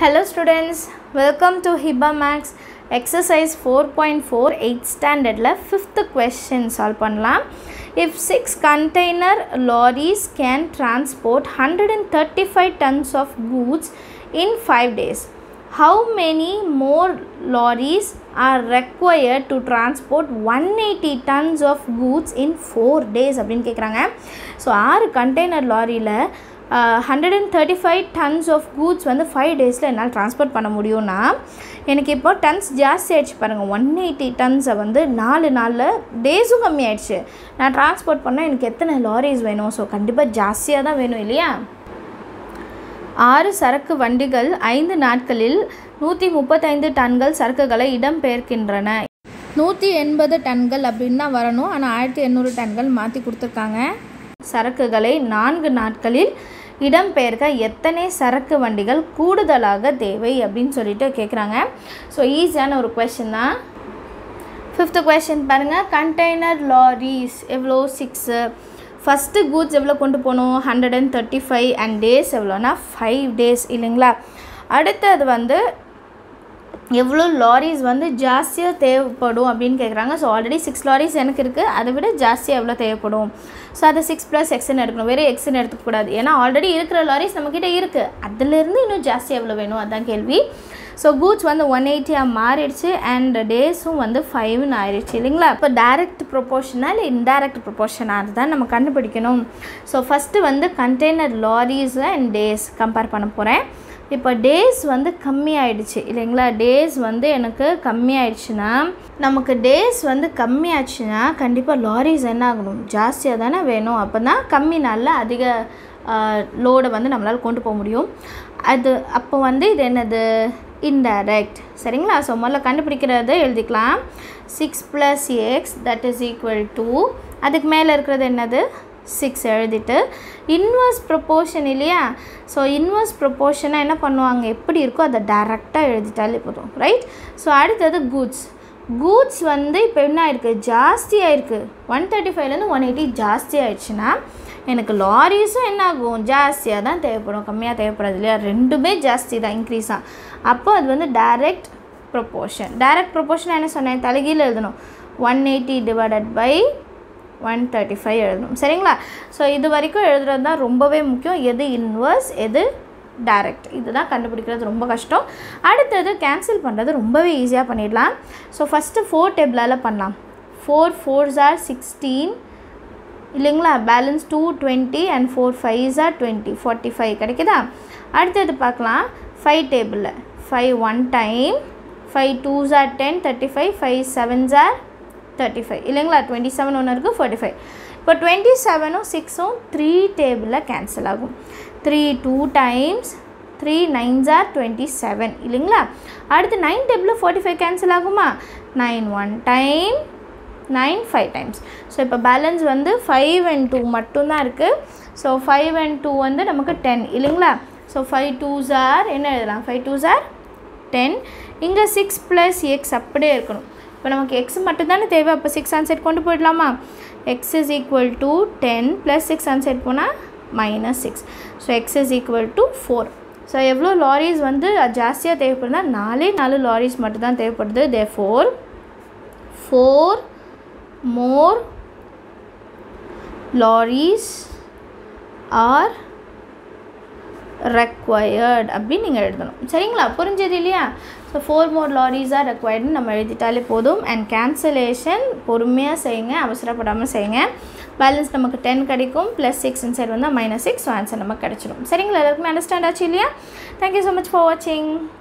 Hello students, welcome to Hiba Max exercise 4.4 8th standardல 5th question solve பண்ணலாம் if 6 container lorries can transport 135 tons of goods in 5 days how many more lorries are required to transport 180 tons of goods in 4 days அப்படின்னு கேட்குறாங்க so ஆறு container லாரியில் hundred and thirty five tons of goods வந்து five டேஸில் என்னால் transport பண்ண முடியும்னா எனக்கு இப்போ டன்ஸ் ஜாஸ்தி ஆயிடுச்சு பாருங்கள் ஒன் எயிட்டி டன்ஸை வந்து நாலு நாளில் டேஸும் கம்மி ஆயிடுச்சு நான் ட்ரான்ஸ்போர்ட் பண்ணால் எனக்கு எத்தனை லாரிஸ் வேணும் ஸோ கண்டிப்பாக ஜாஸ்தியாக தான் வேணும் இல்லையா ஆறு சரக்கு வண்டிகள் ஐந்து நாட்களில் நூற்றி முப்பத்தைந்து டன்கள் சரக்குகளை இடம்பெயர்க்கின்றன நூற்றி எண்பது டன்கள் அப்படின்னு தான் வரணும் ஆனால் ஆயிரத்தி எண்ணூறு டன்கள் மாற்றி கொடுத்துருக்காங்க சரக்குகளை நான்கு நாட்களில் இடம்பெயர்க்க எத்தனை சரக்கு வண்டிகள் கூடுதலாக தேவை அப்படின்னு சொல்லிட்டு கேட்குறாங்க ஸோ ஈஸியான ஒரு கொஷின் தான் ஃபிஃப்த்து கொஷின் பாருங்கள் கண்டெய்னர் லாரிஸ் எவ்வளோ சிக்ஸு ஃபஸ்ட்டு கூட்ஸ் எவ்வளோ கொண்டு போகணும் hundred and thirty five and days எவ்வளோனா ஃபைவ் டேஸ் இல்லைங்களா அடுத்தது வந்து எவ்வளோ லாரிஸ் வந்து ஜாஸ்தியாக தேவைப்படும் அப்படின்னு கேட்குறாங்க ஸோ ஆல்ரெடி சிக்ஸ் லாரிஸ் எனக்கு இருக்குது அதை விட ஜாஸ்தியாக எவ்வளோ தேவைப்படும் ஸோ அதை சிக்ஸ் ப்ளஸ் எக்ஸ்ன்னு எடுக்கணும் வேறு எக்ஸ்ன்னு எடுத்துக்கூடாது ஏன்னா ஆல்ரெடி இருக்கிற லாரிஸ் நம்மக்கிட்ட இருக்குது அதுலேருந்து இன்னும் ஜாஸ்தி எவ்வளோ வேணும் அதான் கேள்வி ஸோ கூட்ஸ் வந்து ஒன் எயிட்டியாக மாறிடுச்சு அண்ட் டேஸும் வந்து ஃபைவ்னு ஆயிடுச்சு இல்லைங்களா இப்போ டைரக்ட் ப்ரொபோஷனா இல்லை இன்டைரக்ட் ப்ரொபோஷனா அதுதான் நம்ம கண்டுபிடிக்கணும் ஸோ ஃபஸ்ட்டு வந்து container lorries and days compare பண்ண போகிறேன் இப்போ டேஸ் வந்து கம்மி ஆயிடுச்சு இல்லைங்களா டேஸ் வந்து எனக்கு கம்மி ஆயிடுச்சுன்னா நமக்கு டேஸ் வந்து கம்மி ஆச்சுன்னா கண்டிப்பாக லாரிஸ் என்ன ஆகணும் ஜாஸ்தியாக தானே வேணும் அப்போ தான் கம்மி நாளில் அதிக லோடை வந்து நம்மளால் கொண்டு போக முடியும் அது அப்போ வந்து இது என்னது இன்டைரக்ட் சரிங்களா ஸோ முதல்ல கண்டுபிடிக்கிறத எழுதிக்கலாம் six plus X that is equal to அதுக்கு மேலே இருக்கிறது என்னது சிக்ஸ் எழுதிட்டு இன்வர்ஸ் ப்ரொப்போர்ஷன் இல்லையா ஸோ இன்வர்ஸ் ப்ரொப்போர்ஷனாக என்ன பண்ணுவாங்க எப்படி இருக்கோ அதை டேரெக்டாக எழுதிட்டாலே போதும் ரைட் ஸோ அடுத்தது கூட்ஸ் கூட்ஸ் வந்து இப்போ என்ன ஆயிருக்கு ஜாஸ்தி ஆயிருக்கு ஒன் தேர்ட்டி ஃபைவ்லேருந்து ஒன் எயிட்டி ஜாஸ்தி ஆயிடுச்சுன்னா எனக்கு லாரிஸும் என்ன ஆகும் ஜாஸ்தியாக தான் தேவைப்படும் கம்மியாக தேவைப்படாது இல்லையா ரெண்டுமே ஜாஸ்தி தான் இன்க்ரீஸாக அப்போ அது வந்து டைரக்ட் ப்ரொப்போர்ஷன் டைரக்ட் ப்ரொப்போர்ஷன் என்ன சொன்னேன் தலைகீழ் எழுதணும் one eighty divided by one thirty five எழுதணும் சரிங்களா ஸோ இது வரைக்கும் எழுதுறது தான் ரொம்பவே முக்கியம் எது இன்வர்ஸ் எது டைரக்ட் இதுதான் கண்டுபிடிக்கிறது ரொம்ப கஷ்டம் அடுத்தது கேன்சல் பண்ணுறது ரொம்பவே ஈஸியாக பண்ணிடலாம் ஸோ ஃபஸ்ட்டு ஃபோர் டேபிளால் பண்ணலாம் ஃபோர் ஃபோர்ஸ் ஆர் சிக்ஸ்டீன் இல்லைங்களா balance two twenty and four fives are twenty forty five கிடைக்குதா அடுத்தது பார்க்கலாம் ஃபைவ் டேபிளில் five one time five twos are ten thirty five five sevens are thirty five இல்லைங்களா twenty seven ஒன்று இருக்குது forty five இப்போ twenty செவனும் சிக்ஸும் த்ரீ டேபிளில் கேன்சல் ஆகும் three two times three nines are twenty seven இல்லைங்களா அடுத்து நைன் டேபிளில் ஃபார்ட்டி ஃபைவ் கேன்சல் ஆகுமா nine one time nine five times so இப்போ பேலன்ஸ் வந்து ஃபைவ் அண்ட் டூ மட்டும்தான் இருக்குது ஸோ ஃபைவ் அண்ட் டூ வந்து நமக்கு டென் இல்லைங்களா ஸோ ஃபைவ் டூஸ் ஆர் என்ன எழுதலாம் ஃபைவ் டூஸ் ஆர் டென் இங்கே சிக்ஸ் ப்ளஸ் எக்ஸ் அப்படியே இருக்கணும் இப்போ நமக்கு எக்ஸ் மட்டும்தானே தேவை அப்போ சிக்ஸ் ஆன்சைட் கொண்டு போயிடலாமா X is equal to ten plus six onside போனால் minus six so X is equal to four so எவ்வளோ லாரிஸ் வந்து ஜாஸ்தியாக தேவைப்படுதுன்னா நாலே நாலு லாரிஸ் மட்டும்தான் தேவைப்படுது they four four more lorries are required அப்படின்னு நீங்கள் எழுதணும் சரிங்களா புரிஞ்சது இல்லையா so four more lorries are ரெக்வயர்டுன்னு நம்ம எழுதிட்டாலே போதும் அண்ட் கேன்சலேஷன் பொறுமையாக செய்யுங்க அவசரப்படாமல் செய்யுங்க பேலன்ஸ் நமக்கு டென் கிடைக்கும் ப்ளஸ் சிக்ஸ் இன்சைட் வந்தால் மைனஸ் சிக்ஸ் ஸோ ஆன்சர் நமக்கு கிடச்சிடும் சரிங்களா எல்லாருக்குமே அண்டர்ஸ்டாண்ட் ஆச்சு இல்லையா தேங்க்யூ ஸோ மச் ஃபார் வாட்சிங்